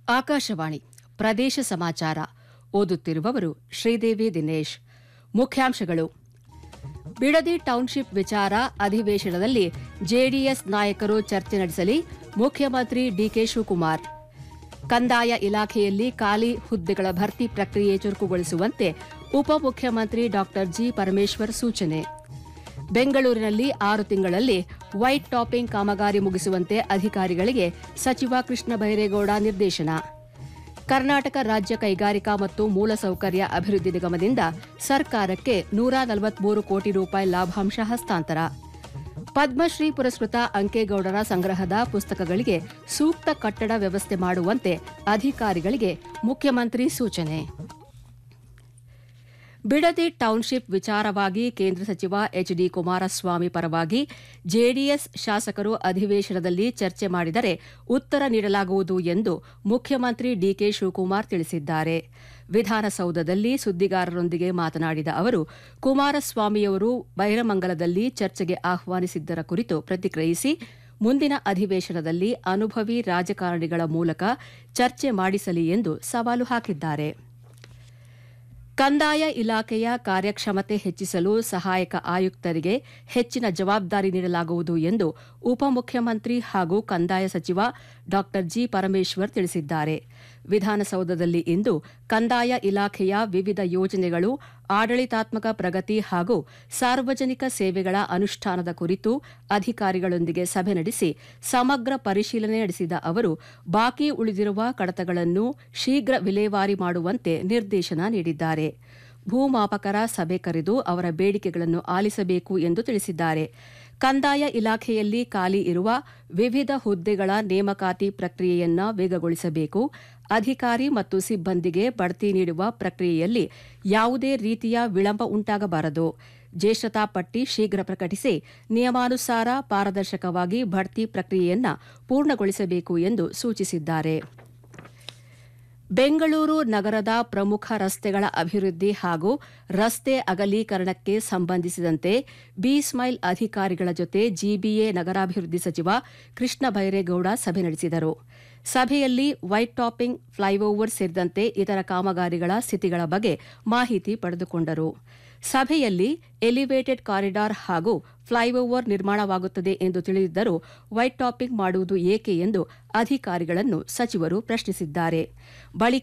ಆಕಾಶವಾಣಿ ಪ್ರದೇಶ ಸಮಾಚಾರ ಓದುತ್ತಿರುವವರು ಶ್ರೀದೇವಿ ದಿನೇಶ್ ಮುಖ್ಯಾಂಶಗಳು ಬಿಡದಿ ಟೌನ್ಶಿಪ್ ವಿಚಾರ ಅಧಿವೇಶನದಲ್ಲಿ ಜೆಡಿಎಸ್ ನಾಯಕರು ಚರ್ಚೆ ನಡೆಸಲಿ ಮುಖ್ಯಮಂತ್ರಿ ಡಿಕೆ ಶಿವಕುಮಾರ್ ಕಂದಾಯ ಇಲಾಖೆಯಲ್ಲಿ ಖಾಲಿ ಹುದ್ದೆಗಳ ಭರ್ತಿ ಪ್ರಕ್ರಿಯೆ ಚುರುಕುಗೊಳಿಸುವಂತೆ ಉಪಮುಖ್ಯಮಂತ್ರಿ ಡಾ ಜಿ ಪರಮೇಶ್ವರ್ ಸೂಚನೆ ಬೆಂಗಳೂರಿನಲ್ಲಿ ಆರು ತಿಂಗಳಲ್ಲಿ ವೈಟ್ ಟಾಪಿಂಗ್ ಕಾಮಗಾರಿ ಮುಗಿಸುವಂತೆ ಅಧಿಕಾರಿಗಳಿಗೆ ಸಚಿವ ಕೃಷ್ಣ ಬೈರೇಗೌಡ ನಿರ್ದೇಶನ ಕರ್ನಾಟಕ ರಾಜ್ಯ ಕೈಗಾರಿಕಾ ಮತ್ತು ಮೂಲಸೌಕರ್ಯ ಅಭಿವೃದ್ಧಿ ನಿಗಮದಿಂದ ಸರ್ಕಾರಕ್ಕೆ ನೂರ ನಲವತ್ಮೂರು ಕೋಟಿ ರೂಪಾಯಿ ಲಾಭಾಂಶ ಹಸ್ತಾಂತರ ಪದ್ಮಶ್ರೀ ಪುರಸ್ಕೃತ ಅಂಕೇಗೌಡರ ಸಂಗ್ರಹದ ಪುಸ್ತಕಗಳಿಗೆ ಸೂಕ್ತ ಕಟ್ಟಡ ವ್ಯವಸ್ಥೆ ಮಾಡುವಂತೆ ಅಧಿಕಾರಿಗಳಿಗೆ ಮುಖ್ಯಮಂತ್ರಿ ಸೂಚನೆ ಬಿಡದಿ ಟೌನ್ಶಿಪ್ ವಿಚಾರವಾಗಿ ಕೇಂದ್ರ ಸಚಿವ ಎಚ್ ಡಿ ಕುಮಾರಸ್ವಾಮಿ ಪರವಾಗಿ ಜೆಡಿಎಸ್ ಶಾಸಕರು ಅಧಿವೇಶನದಲ್ಲಿ ಚರ್ಚೆ ಮಾಡಿದರೆ ಉತ್ತರ ನೀಡಲಾಗುವುದು ಎಂದು ಮುಖ್ಯಮಂತ್ರಿ ಡಿಕೆ ಶಿವಕುಮಾರ್ ತಿಳಿಸಿದ್ದಾರೆ ವಿಧಾನಸೌಧದಲ್ಲಿ ಸುದ್ದಿಗಾರರೊಂದಿಗೆ ಮಾತನಾಡಿದ ಅವರು ಕುಮಾರಸ್ವಾಮಿಯವರು ಬೈರಮಂಗಲದಲ್ಲಿ ಚರ್ಚೆಗೆ ಆಹ್ವಾನಿಸಿದ್ದರ ಕುರಿತು ಪ್ರತಿಕ್ರಿಯಿಸಿ ಮುಂದಿನ ಅಧಿವೇಶನದಲ್ಲಿ ಅನುಭವಿ ರಾಜಕಾರಣಿಗಳ ಮೂಲಕ ಚರ್ಚೆ ಮಾಡಿಸಲಿ ಎಂದು ಸವಾಲು ಹಾಕಿದ್ದಾರೆ ಕಂದಾಯ ಇಲಾಖೆಯ ಕಾರ್ಯಕ್ಷಮತೆ ಹೆಚ್ಚಿಸಲು ಸಹಾಯಕ ಆಯುಕ್ತರಿಗೆ ಹೆಚ್ಚಿನ ಜವಾಬ್ದಾರಿ ನೀಡಲಾಗುವುದು ಎಂದು ಉಪಮುಖ್ಯಮಂತ್ರಿ ಹಾಗೂ ಕಂದಾಯ ಸಚಿವ ಡಾ ಜಿ ಪರಮೇಶ್ವರ್ ತಿಳಿಸಿದ್ದಾರೆ ವಿಧಾನಸೌಧದಲ್ಲಿ ಇಂದು ಕಂದಾಯ ಇಲಾಖೆಯ ವಿವಿಧ ಯೋಜನೆಗಳು ಆಡಳಿತಾತ್ಮಕ ಪ್ರಗತಿ ಹಾಗೂ ಸಾರ್ವಜನಿಕ ಸೇವೆಗಳ ಅನುಷ್ಠಾನದ ಕುರಿತು ಅಧಿಕಾರಿಗಳೊಂದಿಗೆ ಸಭೆ ನಡೆಸಿ ಸಮಗ್ರ ಪರಿಶೀಲನೆ ನಡೆಸಿದ ಅವರು ಬಾಕಿ ಉಳಿದಿರುವ ಕಡತಗಳನ್ನು ಶೀಘ್ರ ವಿಲೇವಾರಿ ಮಾಡುವಂತೆ ನಿರ್ದೇಶನ ನೀಡಿದ್ದಾರೆ ಭೂಮಾಪಕರ ಸಭೆ ಕರೆದು ಅವರ ಬೇಡಿಕೆಗಳನ್ನು ಆಲಿಸಬೇಕು ಎಂದು ತಿಳಿಸಿದ್ದಾರೆ ಕಂದಾಯ ಇಲಾಖೆಯಲ್ಲಿ ಖಾಲಿ ಇರುವ ವಿವಿಧ ಹುದ್ದೆಗಳ ನೇಮಕಾತಿ ಪ್ರಕ್ರಿಯೆಯನ್ನ ವೇಗಗೊಳಿಸಬೇಕು ಅಧಿಕಾರಿ ಮತ್ತು ಸಿಬ್ಬಂದಿಗೆ ಬಡ್ತಿ ನೀಡುವ ಪ್ರಕ್ರಿಯೆಯಲ್ಲಿ ಯಾವುದೇ ರೀತಿಯ ವಿಳಂಬ ಉಂಟಾಗಬಾರದು ಜ್ಯೇಷ್ಠತಾ ಪಟ್ಟಿ ಶೀಘ್ರ ಪ್ರಕಟಿಸಿ ನಿಯಮಾನುಸಾರ ಪಾರದರ್ಶಕವಾಗಿ ಬಡ್ತಿ ಪ್ರಕ್ರಿಯೆಯನ್ನ ಪೂರ್ಣಗೊಳಿಸಬೇಕು ಎಂದು ಸೂಚಿಸಿದ್ದಾರೆ ಬೆಂಗಳೂರು ನಗರದ ಪ್ರಮುಖ ರಸ್ತೆಗಳ ಅಭಿವೃದ್ಧಿ ಹಾಗೂ ರಸ್ತೆ ಅಗಲೀಕರಣಕ್ಕೆ ಸಂಬಂಧಿಸಿದಂತೆ ಬಿ ಸ್ಮೈಲ್ ಅಧಿಕಾರಿಗಳ ಜೊತೆ ಜಿಬಿಎ ನಗರಾಭಿವೃದ್ಧಿ ಸಚಿವ ಕೃಷ್ಣ ಬೈರೇಗೌಡ ಸಭೆ ನಡೆಸಿದರು ಸಭೆಯಲ್ಲಿ ವೈಟ್ ಟಾಪಿಂಗ್ ಫ್ಲೈಓವರ್ ಸೇರಿದಂತೆ ಇತರ ಕಾಮಗಾರಿಗಳ ಸ್ಥಿತಿಗಳ ಬಗ್ಗೆ ಮಾಹಿತಿ ಪಡೆದುಕೊಂಡರು ಸಭೆಯಲ್ಲಿ ಎಲಿವೇಟೆಡ್ ಕಾರಿಡಾರ್ ಹಾಗೂ ಫ್ಲೈಓವರ್ ನಿರ್ಮಾಣವಾಗುತ್ತದೆ ಎಂದು ತಿಳಿದಿದ್ದರೂ ವೈಟ್ ಟಾಪಿಂಗ್ ಮಾಡುವುದು ಏಕೆ ಎಂದು ಅಧಿಕಾರಿಗಳನ್ನು ಸಚಿವರು ಪ್ರಶ್ನಿಸಿದ್ದಾರೆ ಬಳಿಕ